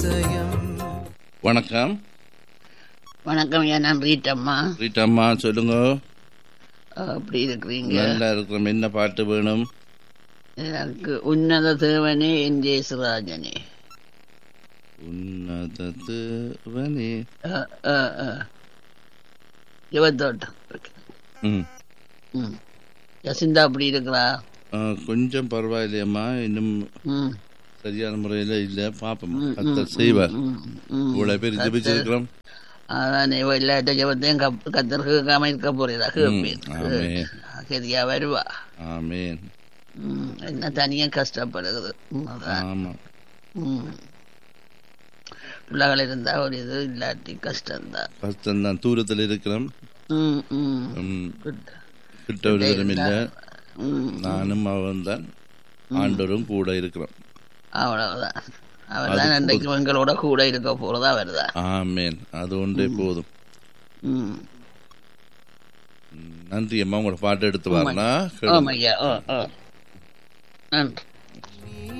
அதிசயம் வணக்கம் வணக்கம் ஐயா நான் ரீட்டம்மா ரீட்டம்மா சொல்லுங்க அப்படி இருக்கிறீங்க நல்லா இருக்கிறோம் என்ன பாட்டு வேணும் எனக்கு உன்னத தேவனே என் ஜெயசுராஜனே உன்னத தேவனே அஹ், அஹ், அஹ். யுவத்தோட்டம் இருக்கு. ம் ம் யசிந்தா அப்படி இருக்கிறா ஆ, கொஞ்சம் பரவாயில்லையம்மா இன்னும் ம் சரியான முறையில் இல்லை பார்ப்போம் கத்தர் செய்வார் ம், ம். இவ்வளோ பேர் ஜெபிச்சிருக்கிறோம் அதான் இவ இல்லாட்ட ஜபத்தையும் கப் கத்தர் கேட்காம இருக்க போறதா கேட்பேன் ஆமென். சரியா வருவா ஆமேன் ம், என்ன தனியா கஷ்டப்படுகிறது ம், அதான். ஆமாம் ம். பிள்ளைகள் இருந்தா ஒரு இது இல்லாட்டி கஷ்டம்தான் கஷ்டம்தான் தூரத்தில் இருக்கிறோம் ம் ம் ம், குட் கிட்ட ஒரு தூரம் இல்லை ம் நானும் அவன் தான் ஆண்டவரும் கூட இருக்கிறோம் அவ்வளவுதான் அவர் தான் அன்றைக்கு எங்களோட கூட இருக்க போறதா வருதா ஆமேன் அது ஒன்றே போதும் ம் ம், நன்றி அம்மா உங்களோட பாட்டு எடுத்து வரலாம் ஆமாய்யா ஓ ஓ நன்றி